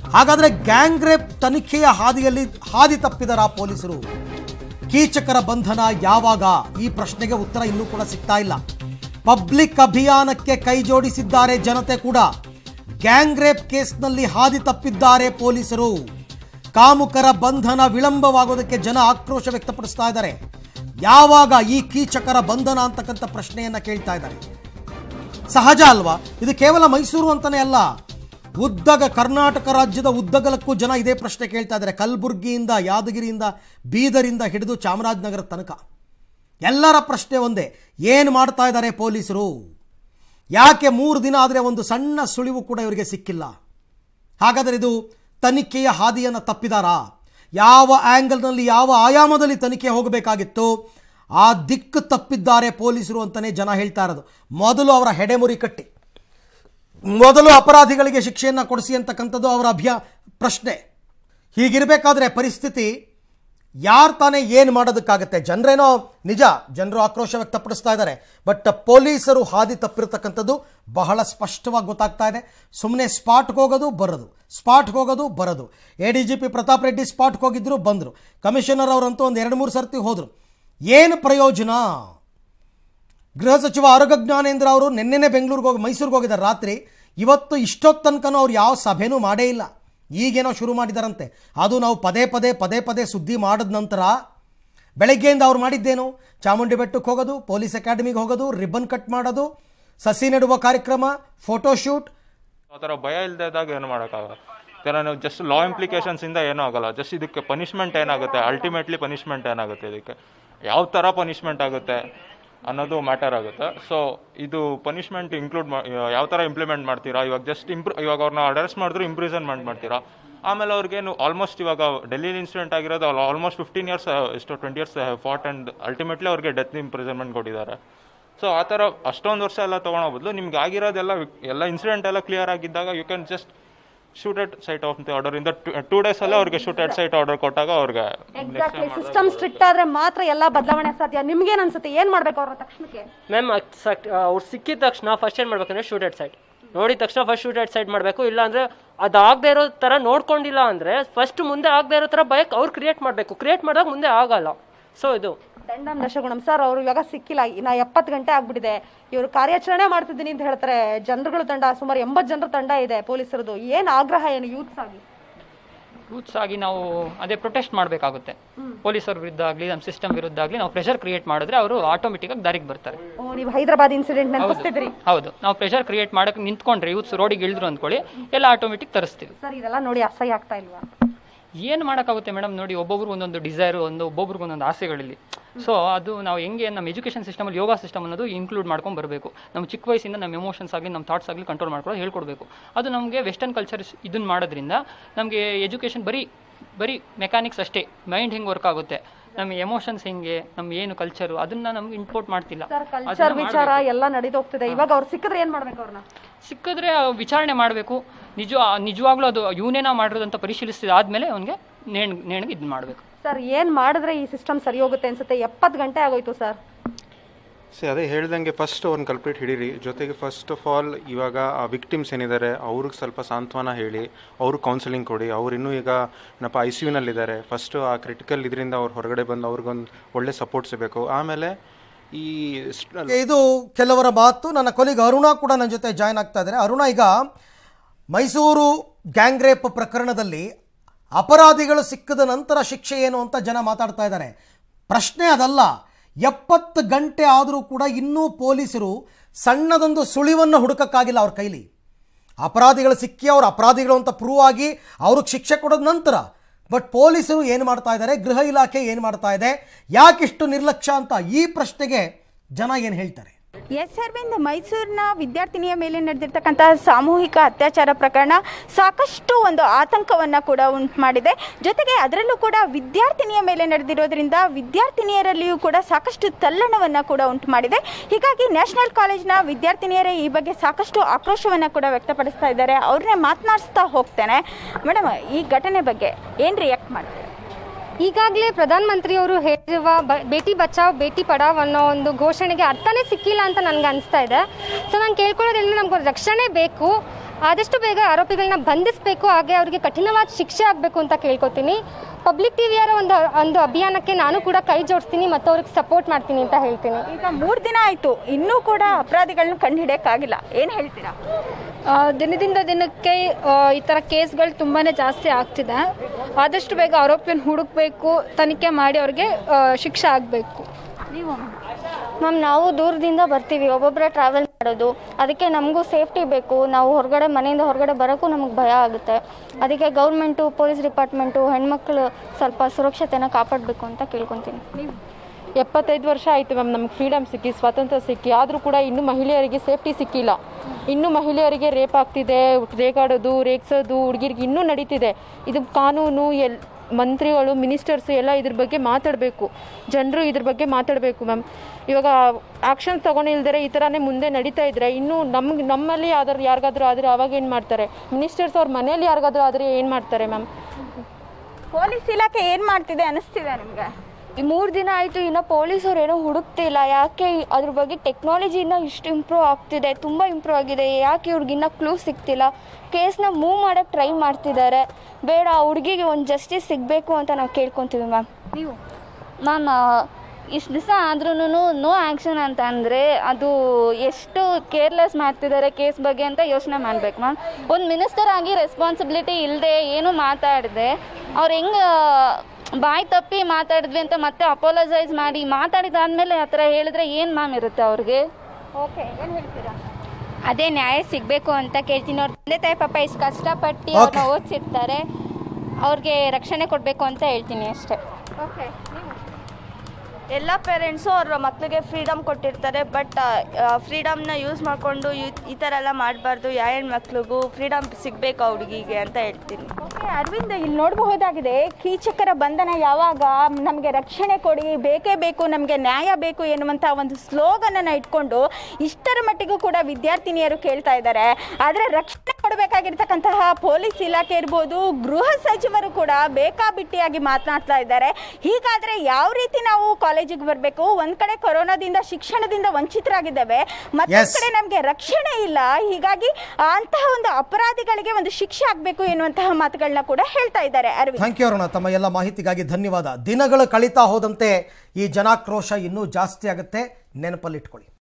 ಹಾಗಾದ್ರೆ gang rape ತನಿಖೆಯ ಹಾದಿಯಲ್ಲಿ ಹಾದಿ ತಪ್ಪಿದರ ಪೊಲೀಸರು ಕೀಚಕರ ಬಂಧನ ಯಾವಾಗ ಈ ಪ್ರಶ್ನೆಗೆ ಉತ್ತರ ಇನ್ನೂ ಕೂಡ ಸಿಗ್ತಾ ಇಲ್ಲ ಪಬ್ಲಿಕ್ ಅಭಿಯಾನಕ್ಕೆ ಕೈ ಜೋಡಿಸಿದ್ದಾರೆ ಜನತೆ ಕೂಡ ಗ್ಯಾಂಗ್ ರೇಪ್ ಕೇಸ್ನಲ್ಲಿ ಹಾದಿ ತಪ್ಪಿದ್ದಾರೆ ಪೊಲೀಸರು ಕಾಮುಕರ ಬಂಧನ ವಿಳಂಬವಾಗೋದಕ್ಕೆ ಜನ ಆಕ್ರೋಶ ವ್ಯಕ್ತಪಡಿಸ್ತಾ ಇದ್ದಾರೆ ಯಾವಾಗ ಈ ಕೀಚಕರ ಬಂಧನ ಅಂತಕ್ಕಂಥ ಪ್ರಶ್ನೆಯನ್ನ ಕೇಳ್ತಾ ಇದ್ದಾರೆ ಸಹಜ ಅಲ್ವಾ ಇದು ಕೇವಲ ಮೈಸೂರು ಅಂತಾನೆ ಅಲ್ಲ ಉದ್ದಗ ಕರ್ನಾಟಕ ರಾಜ್ಯದ ಉದ್ದಗಲಕ್ಕೂ ಜನ ಇದೇ ಪ್ರಶ್ನೆ ಕೇಳ್ತಾ ಇದ್ದಾರೆ ಕಲಬುರ್ಗಿಯಿಂದ ಯಾದಗಿರಿಯಿಂದ ಬೀದರಿಂದ ಹಿಡಿದು ಚಾಮರಾಜನಗರ ತನಕ ಎಲ್ಲರ ಪ್ರಶ್ನೆ ಒಂದೇ ಏನು ಮಾಡ್ತಾ ಇದ್ದಾರೆ ಪೊಲೀಸರು ಯಾಕೆ ಮೂರು ದಿನ ಆದರೆ ಒಂದು ಸಣ್ಣ ಸುಳಿವು ಕೂಡ ಇವರಿಗೆ ಸಿಕ್ಕಿಲ್ಲ ಹಾಗಾದರೆ ಇದು ತನಿಖೆಯ ಹಾದಿಯನ್ನು ತಪ್ಪಿದಾರಾ ಯಾವ ಆ್ಯಂಗಲ್ನಲ್ಲಿ ಯಾವ ಆಯಾಮದಲ್ಲಿ ತನಿಖೆ ಹೋಗಬೇಕಾಗಿತ್ತು ಆ ದಿಕ್ಕು ತಪ್ಪಿದ್ದಾರೆ ಪೊಲೀಸರು ಅಂತಲೇ ಜನ ಹೇಳ್ತಾ ಇರೋದು ಮೊದಲು ಅವರ ಹೆಡೆಮುರಿ ಕಟ್ಟಿ ಮೊದಲು ಅಪರಾಧಿಗಳಿಗೆ ಶಿಕ್ಷೆಯನ್ನು ಕೊಡಿಸಿ ಅಂತಕ್ಕಂಥದ್ದು ಅವರ ಅಭಿಯ ಪ್ರಶ್ನೆ ಹೀಗಿರಬೇಕಾದ್ರೆ ಪರಿಸ್ಥಿತಿ ಯಾರು ತಾನೇ ಏನು ಮಾಡೋದಕ್ಕಾಗತ್ತೆ ಜನರೇನೋ ನಿಜ ಜನರು ಆಕ್ರೋಶ ವ್ಯಕ್ತಪಡಿಸ್ತಾ ಇದ್ದಾರೆ ಬಟ್ ಪೊಲೀಸರು ಹಾದಿ ತಪ್ಪಿರತಕ್ಕಂಥದ್ದು ಬಹಳ ಸ್ಪಷ್ಟವಾಗಿ ಗೊತ್ತಾಗ್ತಾ ಇದೆ ಸುಮ್ಮನೆ ಸ್ಪಾಟ್ಗೆ ಹೋಗೋದು ಬರೋದು ಸ್ಪಾಟ್ಗೆ ಹೋಗೋದು ಬರೋದು A D G P Pratap Reddy ಸ್ಪಾಟ್ಗೆ ಹೋಗಿದ್ರು ಬಂದರು ಕಮಿಷನರ್ ಅವರಂತೂ ಒಂದು ಎರಡು ಮೂರು ಸರ್ತಿ ಹೋದರು ಏನು ಪ್ರಯೋಜನ ಗೃಹ ಸಚಿವ ಆರೋಗ್ಯ ಜ್ಞಾನೇಂದ್ರ ಅವರು ನಿನ್ನೆನೆ ಬೆಂಗಳೂರಿಗೆ ಹೋಗಿ ಮೈಸೂರಿಗೆ ಹೋಗಿದ್ದಾರೆ ರಾತ್ರಿ ಇವತ್ತು ಇಷ್ಟೊತ್ತು ತನಕನೂ ಅವ್ರು ಯಾವ ಸಭೆನೂ ಮಾಡೇ ಇಲ್ಲ ಈಗೇನೋ ಶುರು ಮಾಡಿದಾರಂತೆ ಅದು ನಾವು ಪದೇ ಪದೇ ಪದೇ ಪದೇ ಸುದ್ದಿ ಮಾಡಿದ ನಂತರ ಬೆಳಗ್ಗೆಯಿಂದ ಅವ್ರು ಮಾಡಿದ್ದೇನು ಚಾಮುಂಡಿ ಬೆಟ್ಟಕ್ಕೆ ಹೋಗೋದು ಪೊಲೀಸ್ ಅಕಾಡೆಮಿಗೆ ಹೋಗೋದು ರಿಬ್ಬನ್ ಕಟ್ ಮಾಡೋದು ಸಸಿ ನೆಡುವ ಕಾರ್ಯಕ್ರಮ ಫೋಟೋಶೂಟ್ ಆ ಥರ ಭಯ ಇಲ್ಲದೆ ಇದ್ದಾಗ ಏನು ಮಾಡೋಕ್ಕಾಗಲ್ಲ ಈ ಥರ ನೀವು ಜಸ್ಟ್ ಲಾ ಇಂಪ್ಲಿಕೇಶನ್ಸ್ ಇಂದ ಏನೂ ಆಗಲ್ಲ ಜಸ್ಟ್ ಇದಕ್ಕೆ ಪನಿಷ್ಮೆಂಟ್ ಏನಾಗುತ್ತೆ ಅಲ್ಟಿಮೇಟ್ಲಿ ಪನಿಷ್ಮೆಂಟ್ ಏನಾಗುತ್ತೆ ಇದಕ್ಕೆ ಯಾವ ಥರ ಪನಿಷ್ಮೆಂಟ್ ಆಗುತ್ತೆ ಅನ್ನೋದು ಮ್ಯಾಟರ್ ಆಗುತ್ತೆ ಸೊ ಇದು ಪನಿಷ್ಮೆಂಟ್ ಇನ್ಕ್ಲೂಡ್ ಯಾವ ಥರ ಇಂಪ್ಲಿಮೆಂಟ್ ಮಾಡ್ತೀರಾ ಇವಾಗ ಜಸ್ಟ್ ಇಂಪ್ರೂ ಇವಾಗ ಅವ್ರನ್ನ ಅರೆಸ್ಟ್ ಮಾಡಿದ್ರು ಇಂಪ್ರಿಸನ್ಮೆಂಟ್ ಮಾಡ್ತೀರಾ ಆಮೇಲೆ ಅವ್ರಿಗೇನು ಆಲ್ಮೋಸ್ಟ್ ಇವಾಗ ಡೆಲ್ಲಿ ಇನ್ಸಿಡೆಂಟ್ ಆಗಿರೋದು ಆಲ್ಮೋಸ್ಟ್ ಫಿಫ್ಟೀನ್ ಇಯರ್ಸ್ ಎಷ್ಟು ಟ್ವೆಂಟಿ ಇಯರ್ಸ್ ಫಾರ್ಟ್ ಆ್ಯಂಡ್ ಅಲ್ಟಿಮೇಟ್ಲಿ ಅವ್ರಿಗೆ ಡೆತ್ ಇಂಪ್ರಿಸನ್ಮೆಂಟ್ ಕೊಟ್ಟಿದ್ದಾರೆ ಸೊ ಆ ಥರ ಅಷ್ಟೊಂದು ವರ್ಷ ಎಲ್ಲ ತೊಗೊಳೋ ಬದಲು ನಿಮ್ಗೆ ಆಗಿರೋದೆಲ್ಲ ಎಲ್ಲ ಇನ್ಸಿಡೆಂಟ್ ಎಲ್ಲ ಕ್ಲಿಯರ್ ಆಗಿದ್ದಾಗ you can just shoot at sight of the order ಇಂದ ಟೂ ಡೇಸ್ ಅಲ್ಲೇ ಅವ್ರಿಗೆ ಶೂಟ್ ಎಟ್ ಸೈಟ್ ಆರ್ಡರ್ ಕೊಟ್ಟಾಗ ಅವ್ರಿಗೆ ಎಕ್ಸಾಕ್ಟ್ಲಿ ಸಿಸ್ಟಮ್ ಸ್ಟ್ರಿಕ್ಟ್ ಆದ್ರೆ ಮಾತ್ರ ಎಲ್ಲ ಬದಲಾವಣೆ ಸಾಧ್ಯ ನಿಮ್ಗೇನ್ ಅನ್ಸುತ್ತೆ ಏನ್ ಮಾಡ್ಬೇಕು ಅವ್ರ ತಕ್ಷಣಕ್ಕೆ ಮ್ಯಾಮ್ ಅವ್ರು ಸಿಕ್ಕಿದ ತಕ್ಷಣ ಫಸ್ಟ್ ಏನು ಮಾಡ್ಬೇಕಂದ್ರೆ ಶೂಟ್ ಎಟ್ ಸೈಡ್ ನೋಡಿದ ತಕ್ಷಣ ಫಸ್ಟ್ ಶೂಟ್ ಎಟ್ ಸೈಡ್ ಮಾಡಬೇಕು ಇಲ್ಲ ಅಂದ್ರೆ ಅದಾಗದೇ ಇರೋ ಥರ ನೋಡ್ಕೊಂಡಿಲ್ಲ ಅಂದ್ರೆ ಫಸ್ಟ್ ಮುಂದೆ ಆಗದೆ ಇರೋ ಥರ ಬೈಕ್ ಅವ್ರು ಕ್ರಿಯೇಟ್ ಮಾಡಬೇಕು ಕ್ರಿಯೇಟ್ ಮಾಡಿದಾಗ ಮುಂದೆ ಆಗಲ್ಲ ಸೊ ಇದು ದಂಡಂ ದಶಗುಣಂ ಸರ್ ಅವರು ಇವಾಗ ಸಿಕ್ಕಿಲ್ಲ ನಾ ಎಪ್ಪತ್ತು ಗಂಟೆ ಆಗ್ಬಿಟ್ಟಿದೆ ಇವರು ಕಾರ್ಯಾಚರಣೆ ಮಾಡ್ತಿದ್ದೀನಿ ಅಂತ ಹೇಳ್ತಾರೆ ಜನರುಗಳ ತಂಡ ಸುಮಾರು ಎಂಬತ್ತು ಜನರ ತಂಡ ಇದೆ ಪೊಲೀಸರದು ಏನ್ ಆಗ್ರಹ ಏನು ಯೂತ್ಸ್ ಆಗಿ ಯೂತ್ಸ್ ಆಗಿ ನಾವು ಅದೇ ಪ್ರೊಟೆಸ್ಟ್ ಮಾಡಬೇಕಾಗುತ್ತೆ ಪೊಲೀಸರ ವಿರುದ್ಧ ಆಗಲಿ ನಮ್ಮ ಸಿಸ್ಟಮ್ ವಿರುದ್ಧ ಆಗಲಿ ನಾವು ಪ್ರೆಷರ್ ಕ್ರಿಯೇಟ್ ಮಾಡಿದ್ರೆ ಅವರು ಆಟೋಮೆಟಿಕ್ ಆಗಿ ದಾರಿಗೆ ಬರ್ತಾರೆ ಓ ನೀವು ಹೈದರಾಬಾದ್ ಇನ್ಸಿಡೆಂಟ್ ನೆನಪಿಸ್ತಿದ್ರಿ ಹೌದು ನಾವು ಪ್ರೆಷರ್ ಕ್ರಿಯೇಟ್ ಮಾಡಕ್ಕೆ ನಿಂತ್ಕೊಂಡ್ರೆ ಯೂತ್ಸ್ ರೋಡಿಗೆ ಇಳಿದ್ರು ಅಂದ್ಕೊಳ್ಳಿ ಎಲ್ಲ ಆಟೋಮೆಟಿಕ್ ತರಿಸ್ತೀವಿ ಸರ್ ಇದೆಲ್ಲ ನೋಡಿ ಅಸಹ್ಯ ಆಗ್ತಾ ಇಲ್ವಾ ಏನು ಮಾಡೋಕ್ಕಾಗುತ್ತೆ ಮೇಡಮ್ ನೋಡಿ ಒಬ್ಬೊಬ್ರಿಗೆ ಒಂದೊಂದು ಡಿಸೈರ್ ಒಂದು ಒಬ್ಬೊಬ್ರಿಗೆ ಒಂದೊಂದು ಆಸೆಗಳಿಲ್ಲಿ ಸೊ ಅದು ನಾವು ಹೆಂಗೆ ನಮ್ಮ ಎಜುಕೇಷನ್ ಸಿಸ್ಟಮಲ್ಲಿ ಯೋಗ ಸಿಸ್ಟಮ್ ಅನ್ನೋದು ಇನ್ಕ್ಲೂಡ್ ಮಾಡ್ಕೊಂಡು ಬರಬೇಕು ನಮ್ಮ ಚಿಕ್ಕ ವಯಸ್ಸಿಂದ ನಮ್ಮ ಎಮೋಷನ್ಸ್ ಆಗಲಿ ನಮ್ಮ ಥಾಟ್ಸ್ ಆಗಲಿ ಕಂಟ್ರೋಲ್ ಮಾಡ್ಕೊಳ್ಳೋದು ಹೇಳ್ಕೊಡ್ಬೇಕು ಅದು ನಮಗೆ ವೆಸ್ಟರ್ನ್ ಕಲ್ಚರ್ ಇದನ್ನ ಮಾಡೋದ್ರಿಂದ ನಮಗೆ ಎಜುಕೇಷನ್ ಬರೀ ಬರೀ ಮೆಕ್ಯಾನಿಕ್ಸ್ ಅಷ್ಟೇ ಮೈಂಡ್ ಹೆಂಗೆ ವರ್ಕ್ ಆಗುತ್ತೆ ನಮ್ಮ ಎಮೋಷನ್ಸ್ ಹೆಂಗೆ ನಮ್ಮ ಏನು ಕಲ್ಚರು ಅದನ್ನ ನಮ್ಗೆ ಇಂಪೋರ್ಟ್ ಮಾಡ್ತಿಲ್ಲ ಸರ್ ಕಲ್ಚರ್ ವಿಚಾರ ಎಲ್ಲ ನಡೀತಾ ಹೋಗ್ತಿದೆ ಇವಾಗ ಅವ್ರು ಸಿಕ್ಕಿದ್ರೆ ಏನ್ ಮಾಡ್ಬೇಕು ಅವ್ರನ್ನ ಸಿಕ್ಕಿದ್ರೆ ಆ ವಿಚಾರಣೆ ಮಾಡಬೇಕು ನಿಜ ನಿಜವಾಗ್ಲೂ ಅದು ಇವನೇನ ಮಾಡಿರೋದಂತ ಪರಿಶೀಲಿಸಿದ ಆದಮೇಲೆ ಅವನಿಗೆ ನೇಣ್ ನೇಣಿಗೆ ಇದು ಮಾಡಬೇಕು ಸರ್ ಏನ್ ಮಾಡಿದ್ರೆ ಈ ಸಿಸ್ಟಮ್ ಸರಿ ಹೋಗುತ್ತೆ ಅನ್ಸುತ್ತೆ ಎಪ್ಪತ್ತು ಗಂಟೆ ಆಗೋಯ್ತು ಸರ್ ಸಿ ಅದೇ ಹೇಳ್ದಂಗೆ ಫಸ್ಟ್ ಅವ್ರನ್ನ ಕಲ್ಪ್ರಿಟ್ ಹಿಡೀರಿ ಜೊತೆಗೆ ಫಸ್ಟ್ ಆಫ್ ಆಲ್ ಇವಾಗ ಆ ವಿಕ್ಟಿಮ್ಸ್ ಏನಿದ್ದಾರೆ ಅವ್ರಿಗೆ ಸ್ವಲ್ಪ ಸಾಂತ್ವನ ಹೇಳಿ ಅವ್ರಿಗೆ ಕೌನ್ಸಿಲಿಂಗ್ ಕೊಡಿ ಅವ್ರು ಇನ್ನೂ ಈಗ ನಪ್ಪ ಐ ಸಿ ಯುನಲ್ಲಿದ್ದಾರೆ ಫಸ್ಟು ಆ ಕ್ರಿಟಿಕಲ್ ಇದರಿಂದ ಅವ್ರು ಹೊರಗಡೆ ಬಂದು ಅವ್ರಿಗೊಂದು ಒಳ್ಳೆ ಸಪೋರ್ಟ್ ಸಿಗಬೇಕು ಆಮೇಲೆ ಈ ಸ್ಟ್- ಇದು ಕೆಲವರ ಮಾತು ನನ್ನ ಕೊಲಿಗೆ ಅರುಣ ಕೂಡ ನನ್ನ ಜೊತೆ ಜಾಯ್ನ್ ಆಗ್ತಾ ಇದ್ದಾರೆ ಅರುಣ ಈಗ ಮೈಸೂರು ಗ್ಯಾಂಗ್ ರೇಪ್ ಪ್ರಕರಣದಲ್ಲಿ ಅಪರಾಧಿಗಳು ಸಿಕ್ಕಿದ ನಂತರ ಶಿಕ್ಷೆ ಏನು ಅಂತ ಜನ ಮಾತಾಡ್ತಾ ಇದ್ದಾರೆ ಪ್ರಶ್ನೆ ಅದಲ್ಲ ಎಪ್ಪತ್ತು ಗಂಟೆ ಆದರೂ ಕೂಡ ಇನ್ನೂ ಪೊಲೀಸರು ಸಣ್ಣದೊಂದು ಸುಳಿವನ್ನು ಹುಡುಕಕ್ಕಾಗಿಲ್ಲ ಅವ್ರ ಕೈಲಿ ಅಪರಾಧಿಗಳು ಸಿಕ್ಕಿ ಅವ್ರು ಅಪರಾಧಿಗಳು ಅಂತ ಪ್ರೂವ್ ಆಗಿ ಅವ್ರಿಗೆ ಶಿಕ್ಷೆ ಕೊಡೋದ ನಂತರ ಬಟ್ ಪೊಲೀಸರು ಏನು ಮಾಡ್ತಾ ಇದ್ದಾರೆ ಗೃಹ ಇಲಾಖೆ ಏನು ಮಾಡ್ತಾ ಇದೆ ಯಾಕಿಷ್ಟು ನಿರ್ಲಕ್ಷ್ಯ ಅಂತ ಈ ಪ್ರಶ್ನೆಗೆ ಜನ ಏನು ಹೇಳ್ತಾರೆ ಎಸ್ ಅರವಿಂದ್ ಮೈಸೂರಿನ ವಿದ್ಯಾರ್ಥಿನಿಯ ಮೇಲೆ ನಡೆದಿರ್ತಕ್ಕಂಥ ಸಾಮೂಹಿಕ ಅತ್ಯಾಚಾರ ಪ್ರಕರಣ ಸಾಕಷ್ಟು ಒಂದು ಆತಂಕವನ್ನು ಕೂಡ ಉಂಟು ಮಾಡಿದೆ ಜೊತೆಗೆ ಅದರಲ್ಲೂ ಕೂಡ ವಿದ್ಯಾರ್ಥಿನಿಯ ಮೇಲೆ ನಡೆದಿರೋದ್ರಿಂದ ವಿದ್ಯಾರ್ಥಿನಿಯರಲ್ಲಿಯೂ ಕೂಡ ಸಾಕಷ್ಟು ತಲ್ಲಣವನ್ನು ಕೂಡ ಉಂಟು ಮಾಡಿದೆ ಹೀಗಾಗಿ ನ್ಯಾಷನಲ್ ಕಾಲೇಜ್ನ ವಿದ್ಯಾರ್ಥಿನಿಯರೇ ಈ ಬಗ್ಗೆ ಸಾಕಷ್ಟು ಆಕ್ರೋಶವನ್ನು ಕೂಡ ವ್ಯಕ್ತಪಡಿಸ್ತಾ ಇದ್ದಾರೆ ಅವ್ರನ್ನೇ ಮಾತನಾಡಿಸ್ತಾ ಹೋಗ್ತೇನೆ ಮೇಡಮ್ ಈ ಘಟನೆ ಬಗ್ಗೆ ಏನು ರಿಯಾಕ್ಟ್ ಮಾಡ್ತೀರಾ ಈಗಾಗಲೇ ಪ್ರಧಾನಮಂತ್ರಿಯವರು ಹೇಳಿರುವ ಬ ಬೇಟಿ ಬಚಾವ್ ಬೇಟಿ ಪಡಾವ್ ಅನ್ನೋ ಒಂದು ಘೋಷಣೆಗೆ ಅರ್ಥನೇ ಸಿಕ್ಕಿಲ್ಲ ಅಂತ ನನಗೆ ಅನಿಸ್ತಾ ಇದೆ ಸೊ ನಾನು ಕೇಳ್ಕೊಳ್ಳೋದೇನು ನಮ್ಗೊಂದು ರಕ್ಷಣೆ ಬೇಕು ಆದಷ್ಟು ಬೇಗ ಆರೋಪಿಗಳನ್ನ ಬಂಧಿಸಬೇಕು ಹಾಗೆ ಅವರಿಗೆ ಕಠಿಣವಾದ ಶಿಕ್ಷೆ ಆಗಬೇಕು ಅಂತ ಕೇಳ್ಕೊತೀನಿ ಪಬ್ಲಿಕ್ ಟಿವಿಯರ ಒಂದು ಒಂದು ಅಭಿಯಾನಕ್ಕೆ ನಾನು ಕೂಡ ಕೈ ಜೋಡಿಸ್ತೀನಿ ಮತ್ತು ಅವ್ರಿಗೆ ಸಪೋರ್ಟ್ ಮಾಡ್ತೀನಿ ಅಂತ ಹೇಳ್ತೀನಿ ಈಗ ಮೂರು ದಿನ ಆಯಿತು ಇನ್ನೂ ಕೂಡ ಅಪರಾಧಿಗಳನ್ನ ಕಂಡು ಹಿಡಿಯೋಕ್ಕಾಗಿಲ್ಲ ಏನು ಹೇಳ್ತೀರಾ ಆ, ದಿನದಿಂದ ದಿನಕ್ಕೆ ಆ, ಈ ಥರ ಕೇಸ್ಗಳು ತುಂಬಾ ಜಾಸ್ತಿ ಆಗ್ತಿದೆ ಆದಷ್ಟು ಬೇಗ ಆರೋಪಿಯನ್ನು ಹುಡುಕ್ಬೇಕು ತನಿಖೆ ಮಾಡಿ ಅವ್ರಿಗೆ ಆ, ಶಿಕ್ಷೆ ಆಗಬೇಕು ನೀವು ಮ್ಯಾಮ್ ನಾವು ದೂರದಿಂದ ಬರ್ತೀವಿ ಒಬ್ಬೊಬ್ಬರೇ ಟ್ರಾವೆಲ್ ಮಾಡೋದು ಅದಕ್ಕೆ ನಮಗೂ ಸೇಫ್ಟಿ ಬೇಕು ನಾವು ಹೊರಗಡೆ ಮನೆಯಿಂದ ಹೊರಗಡೆ ಬರೋಕ್ಕೂ ನಮಗೆ ಭಯ ಆಗುತ್ತೆ ಅದಕ್ಕೆ ಗೌರ್ಮೆಂಟು ಪೊಲೀಸ್ ಡಿಪಾರ್ಟ್ಮೆಂಟು ಹೆಣ್ಮಕ್ಳು ಸ್ವಲ್ಪ ಸುರಕ್ಷತೆನ ಕಾಪಾಡಬೇಕು ಅಂತ ಕೇಳ್ಕೊತೀನಿ ಎಪ್ಪತ್ತೈದು ವರ್ಷ ಆಯಿತು ಮ್ಯಾಮ್ ನಮ್ಗೆ ಫ್ರೀಡಮ್ ಸಿಕ್ಕಿ ಸ್ವಾತಂತ್ರ್ಯ ಸಿಕ್ಕಿ ಆದರೂ ಕೂಡ ಇನ್ನೂ ಮಹಿಳೆಯರಿಗೆ ಸೇಫ್ಟಿ ಸಿಕ್ಕಿಲ್ಲ ಇನ್ನೂ ಮಹಿಳೆಯರಿಗೆ ರೇಪ್ ಆಗ್ತಿದೆ ರೇಗಾಡೋದು ರೇಗ್ಸೋದು ಹುಡುಗಿರಿಗೆ ಇನ್ನೂ ನಡೀತಿದೆ ಇದು ಕಾನೂನು ಎಲ್ ಮಂತ್ರಿಗಳು ಮಿನಿಸ್ಟರ್ಸು ಎಲ್ಲ ಇದ್ರ ಬಗ್ಗೆ ಮಾತಾಡಬೇಕು ಜನರು ಇದ್ರ ಬಗ್ಗೆ ಮಾತಾಡಬೇಕು ಮ್ಯಾಮ್ ಇವಾಗ ಆ್ಯಕ್ಷನ್ ತೊಗೊಂಡಿಲ್ದರೆ ಈ ಥರನೇ ಮುಂದೆ ನಡೀತಾ ಇದ್ರೆ ಇನ್ನೂ ನಮ್ಗೆ ನಮ್ಮಲ್ಲಿ ಯಾವ್ದಾರು ಯಾರಿಗಾದ್ರೂ ಆದರೆ ಅವಾಗ ಏನು ಮಾಡ್ತಾರೆ ಮಿನಿಸ್ಟರ್ಸ್ ಅವ್ರ ಮನೆಯಲ್ಲಿ ಯಾರಿಗಾದ್ರೂ ಆದರೆ ಏನು ಮಾಡ್ತಾರೆ ಮ್ಯಾಮ್ ಪೊಲೀಸ್ ಇಲಾಖೆ ಏನು ಮಾಡ್ತಿದೆ ಅನಿಸ್ತಿದೆ ನಿಮಗೆ ಈ ಮೂರು ದಿನ ಆಯಿತು ಇನ್ನೂ ಪೊಲೀಸರು ಏನೋ ಹುಡುಕ್ತಿಲ್ಲ ಯಾಕೆ ಈ- ಅದ್ರ ಬಗ್ಗೆ ಟೆಕ್ನಾಲಜಿ ಇನ್ನೂ ಇಷ್ಟು ಇಂಪ್ರೂವ್ ಆಗ್ತಿದೆ ತುಂಬ ಇಂಪ್ರೂವ್ ಆಗಿದೆ ಯಾಕೆ ಇವ್ರಿಗೆ ಇನ್ನೂ ಕ್ಲೂ ಸಿಗ್ತಿಲ್ಲ ಕೇಸ್ನ ಮೂವ್ ಮಾಡೋಕ್ಕೆ ಟ್ರೈ ಮಾಡ್ತಿದ್ದಾರೆ ಬೇಡ ಆ ಹುಡುಗಿಗೆ ಒಂದು ಜಸ್ಟಿಸ್ ಸಿಗಬೇಕು ಅಂತ ನಾವು ಕೇಳ್ಕೊತೀವಿ ಮ್ಯಾಮ್ ನೀವು ಮ್ಯಾಮ್ ಇಷ್ಟು ದಿವಸ ಆದ್ರೂ ನೋ ಆ್ಯಕ್ಷನ್ ಅಂತ ಅಂದರೆ ಅದು ಎಷ್ಟು ಕೇರ್ಲೆಸ್ ಮಾಡ್ತಿದ್ದಾರೆ ಕೇಸ್ ಬಗ್ಗೆ ಅಂತ ಯೋಚನೆ ಮಾಡ್ಬೇಕು ಮ್ಯಾಮ್ ಒಂದು ಮಿನಿಸ್ಟರ್ ಆಗಿ ರೆಸ್ಪಾನ್ಸಿಬಿಲಿಟಿ ಇಲ್ಲದೆ ಏನು ಮಾತಾಡದೆ ಅವ್ರು ಹೆಂಗೆ ಬಾಯಿ ತಪ್ಪಿ ಮಾತಾಡಿದ್ವಿ ಅಂತ ಮತ್ತೆ ಅಪಾಲಜೈಸ್ ಮಾಡಿ ಮಾತಾಡಿದಾದ್ಮೇಲೆ ಆ ಥರ ಹೇಳಿದ್ರೆ ಏನು ಮ್ಯಾಮ್ ಇರುತ್ತೆ ಅವ್ರಿಗೆ ಓಕೆ ಏನು ಹೇಳ್ತೀರಾ ಅದೇ ನ್ಯಾಯ ಸಿಗಬೇಕು ಅಂತ ಕೇಳ್ತೀನಿ ಅವ್ರ ತಂದೆ ತಾಯಿ ಪಾಪ ಇಷ್ಟು ಕಷ್ಟಪಟ್ಟು Okay. ಅವ್ರನ್ನ ಓದಿಸಿರ್ತಾರೆ ಅವ್ರಿಗೆ ರಕ್ಷಣೆ ಕೊಡಬೇಕು ಅಂತ ಹೇಳ್ತೀನಿ ಅಷ್ಟೇ ಓಕೆ ಎಲ್ಲ ಪೇರೆಂಟ್ಸು ಅವ್ರ ಮಕ್ಕಳಿಗೆ ಫ್ರೀಡಮ್ ಕೊಟ್ಟಿರ್ತಾರೆ ಬಟ್ ಫ್ರೀಡಮ್ನ ಯೂಸ್ ಮಾಡಿಕೊಂಡು ಈ ಥರ ಎಲ್ಲ ಮಾಡಬಾರ್ದು ಯಾವ ಹೆಣ್ಮಕ್ಳಿಗೂ ಫ್ರೀಡಮ್ ಸಿಗಬೇಕು ಆ ಹುಡುಗಿಗೆ ಅಂತ ಹೇಳ್ತೀನಿ ಓಕೆ ಅರವಿಂದ್ ಇಲ್ಲಿ ನೋಡಬಹುದಾಗಿದೆ ಕೀಚಕರ ಬಂಧನ ಯಾವಾಗ ನಮಗೆ ರಕ್ಷಣೆ ಕೊಡಿ ಬೇಕೇ ಬೇಕು ನಮಗೆ ನ್ಯಾಯ ಬೇಕು ಎನ್ನುವಂಥ ಒಂದು ಸ್ಲೋಗನನ್ನು ಇಟ್ಕೊಂಡು ಇಷ್ಟರ ಮಟ್ಟಿಗೂ ಕೂಡ ವಿದ್ಯಾರ್ಥಿನಿಯರು ಕೇಳ್ತಾ ಇದ್ದಾರೆ ಆದರೆ ರಕ್ಷಣೆ ಕೊಡಬೇಕಾಗಿರ್ತಕ್ಕಂತಹ ಪೊಲೀಸ್ ಇಲಾಖೆ ಇರ್ಬೋದು ಗೃಹ ಸಚಿವರು ಕೂಡ ಬೇಕಾಬಿಟ್ಟಿಯಾಗಿ ಮಾತನಾಡ್ತಾ ಇದ್ದಾರೆ ಹೀಗಾದ್ರೆ ಯಾವ ರೀತಿ ನಾವು ಕಾಲೇಜಿಗೆ ಬರಬೇಕು ಒಂದ್ ಕಡೆ ಕೊರೋನಾದಿಂದ ಶಿಕ್ಷಣದಿಂದ ವಂಚಿತರಾಗಿದ್ದೇವೆ ಮತ್ತೊಂದ್ Yes. ಕಡೆ ನಮಗೆ ರಕ್ಷಣೆ ಇಲ್ಲ ಹೀಗಾಗಿ ಅಂತಹ ಒಂದು ಅಪರಾಧಿಗಳಿಗೆ ಒಂದು ಶಿಕ್ಷೆ ಆಗಬೇಕು ಎನ್ನುವಂತಹ ಮಾತುಗಳನ್ನ ಕೂಡ ಹೇಳ್ತಾ ಇದ್ದಾರೆ ಅರವಿಂದ್ ಥ್ಯಾಂಕ್ ಯು ಅರುಣ ತಮ್ಮ ಎಲ್ಲ ಮಾಹಿತಿಗಾಗಿ ಧನ್ಯವಾದ ದಿನಗಳು ಕಳೀತಾ ಹೋದಂತೆ ಈ ಜನಾಕ್ರೋಶ ಇನ್ನೂ ಜಾಸ್ತಿ ಆಗುತ್ತೆ ನೆನಪಲ್ಲಿಟ್ಕೊಳ್ಳಿ